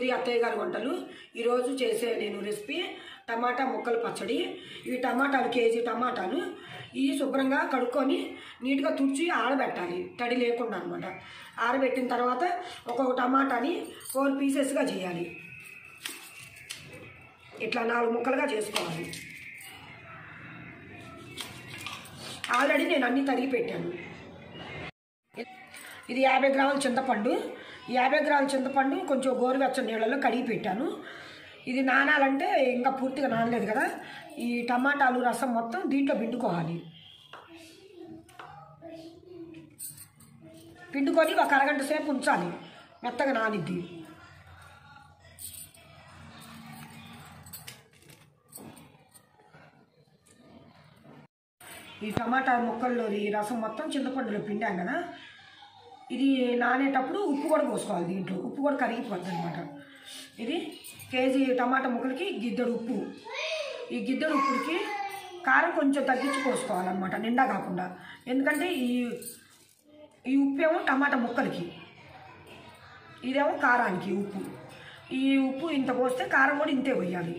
ఇది అత్తయ్య గారి వంటలు ఈరోజు చేసే నేను రెసిపీ టమాటా ముక్కల పచ్చడి ఈ టమాటాలు కేజీ టమాటాలు ఇవి శుభ్రంగా కడుక్కొని నీట్గా తుడిచి ఆరబెట్టాలి తడి లేకుండా అనమాట ఆరబెట్టిన తర్వాత ఒక్కొక్క టమాటాని ఫోర్ పీసెస్గా చేయాలి ఇట్లా నాలుగు ముక్కలుగా చేసుకోవాలి ఆల్రెడీ నేను అన్ని తరిగి పెట్టాను ఇది యాభై గ్రాముల చింతపండు ఈ యాభై గ్రాముల చింతపండు కొంచెం గోరువెచ్చని నీళ్ళలో కడిగి పెట్టాను ఇది నానాలంటే ఇంకా పూర్తిగా నానలేదు కదా ఈ టమాటాలు రసం మొత్తం దీంట్లో పిండుకోవాలి పిండుకొని ఒక అరగంట సేపు ఉంచాలి మెత్తగా నానిద్ది ఈ టమాటా ముక్కల్లో ఈ రసం మొత్తం చింతపండులో పిండాం కదా ఇది నానేటప్పుడు ఉప్పు కూడా పోసుకోవాలి దీంట్లో ఉప్పు కూడా కరిగిపోద్ది అనమాట ఇది కేజీ టమాటా ముక్కలకి గిద్దెడు ఉప్పు ఈ గిద్దెడు ఉప్పుకి కారం కొంచెం తగ్గించి పోసుకోవాలన్నమాట నిండా కాకుండా ఎందుకంటే ఈ ఈ ఉప్పు ఏమో టమాటా ముక్కలకి ఇదేమో కారానికి ఉప్పు ఈ ఉప్పు ఇంత పోస్తే కారం కూడా ఇంతే పోయాలి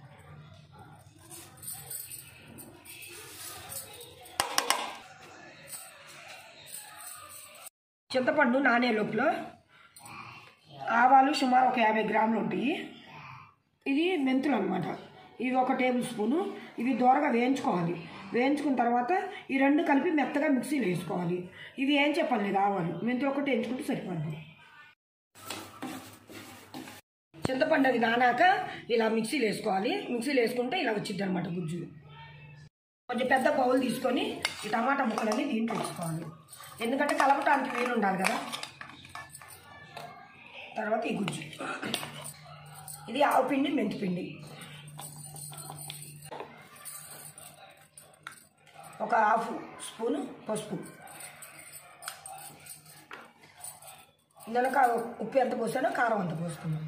చింతపండు నానే లోపల ఆవాలు సుమారు ఒక యాభై గ్రాములు ఉంటాయి ఇది మెంతులు అనమాట ఇవి ఒక టేబుల్ స్పూను ఇవి దూరగా వేయించుకోవాలి వేయించుకున్న తర్వాత ఈ రెండు కలిపి మెత్తగా మిక్సీలో వేసుకోవాలి ఇవి ఏం చెప్పాలి లేదు ఆవాలు మెంతులు ఒకటి వేయించుకుంటే సరిపోద్ది చింతపండు అది నానాక ఇలా మిక్సీలో వేసుకోవాలి మిక్సీలో వేసుకుంటే ఇలా వచ్చింది అనమాట గుజ్జు కొంచెం పెద్ద బౌల్ తీసుకొని ఈ టమాటా ముక్కలన్నీ దీంట్లో వేసుకోవాలి ఎందుకంటే కలపటానికి వీలు ఉండాలి కదా తర్వాత ఈ గుజ్జు ఇది ఆవు పిండి మెంతి పిండి ఒక హాఫ్ స్పూను పసుపు ఇందులో కా- ఉప్పు ఎంత పోసానో కారం అంత పోసుకున్నాను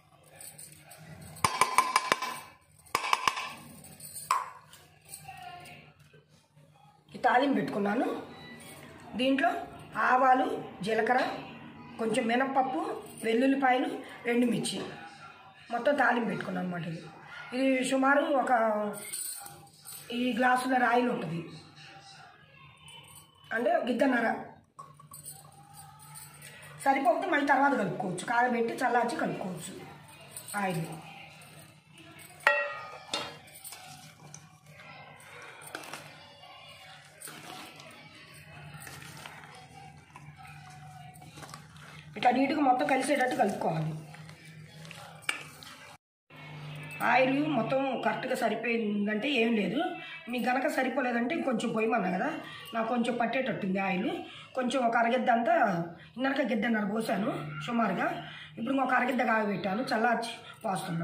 ఈ తాలింపు పెట్టుకున్నాను దీంట్లో ఆవాలు జీలకర్ర కొంచెం మినపప్పు వెల్లుల్లిపాయలు ఎండుమిర్చి మొత్తం తాలింపు పెట్టుకున్నాను అనమాట ఇది ఇది సుమారు ఒక ఈ గ్లాసుల రాయిలు ఉంటుంది అంటే గిద్దన్నర సరిపోతే మళ్ళీ తర్వాత కలుపుకోవచ్చు కాగబెట్టి చల్లార్చి కలుపుకోవచ్చు ఆయిల్ ఇట్లా నీట్గా మొత్తం కలిసేటట్టు కలుపుకోవాలి ఆయిల్ మొత్తం కరెక్ట్గా సరిపోయిందంటే ఏం లేదు మీకు గనక సరిపోలేదంటే కొంచెం పోయమన్నా కదా నాకు కొంచెం పట్టేటట్టుంది ఆయిల్ కొంచెం ఒక అరగిద్ద అంతా ఇందనక గిద్దన్నర పోసాను సుమారుగా ఇప్పుడు ఒక అరగిద్ద కాగబెట్టాను చల్లార్చి పోస్తున్నా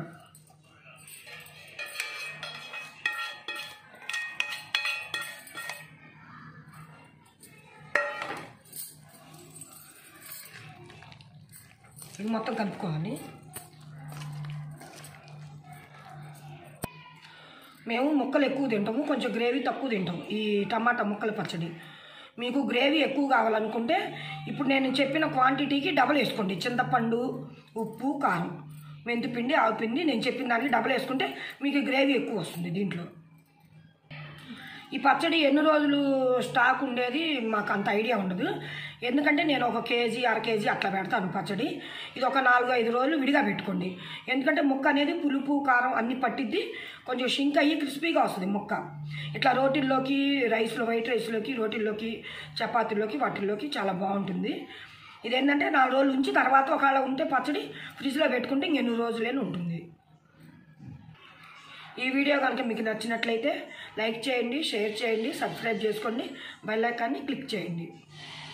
ఇది మొత్తం కలుపుకోవాలి మేము ముక్కలు ఎక్కువ తింటాము కొంచెం గ్రేవీ తక్కువ తింటాము ఈ టమాటా ముక్కల పచ్చడి మీకు గ్రేవీ ఎక్కువ కావాలనుకుంటే ఇప్పుడు నేను చెప్పిన క్వాంటిటీకి డబల్ వేసుకోండి చింతపండు ఉప్పు కారం మెంతి పిండి ఆవు పిండి నేను చెప్పిన దానికి డబల్ వేసుకుంటే మీకు గ్రేవీ ఎక్కువ వస్తుంది దీంట్లో ఈ పచ్చడి ఎన్ని రోజులు స్టాక్ ఉండేది మాకు అంత ఐడియా ఉండదు ఎందుకంటే నేను ఒక కేజీ అర కేజీ అట్లా పెడతాను పచ్చడి ఇది ఒక నాలుగు ఐదు రోజులు విడిగా పెట్టుకోండి ఎందుకంటే ముక్క అనేది పులుపు కారం అన్ని పట్టిద్ది కొంచెం షింక్ అయ్యి క్రిస్పీగా వస్తుంది ముక్క ఇట్లా రోటీల్లోకి రైస్లో వైట్ రైస్లోకి రోటీల్లోకి చపాతీల్లోకి వాటిల్లోకి చాలా బాగుంటుంది ఇదేంటంటే నాలుగు రోజులు ఉంచి తర్వాత ఒకవేళ ఉంటే పచ్చడి ఫ్రిడ్జ్లో పెట్టుకుంటే ఇంకెన్ని రోజులైనా ఉంటుంది ఈ వీడియో కనుక మీకు నచ్చినట్లయితే లైక్ చేయండి షేర్ చేయండి సబ్స్క్రైబ్ చేసుకోండి బెల్ ఐకాన్ని క్లిక్ చేయండి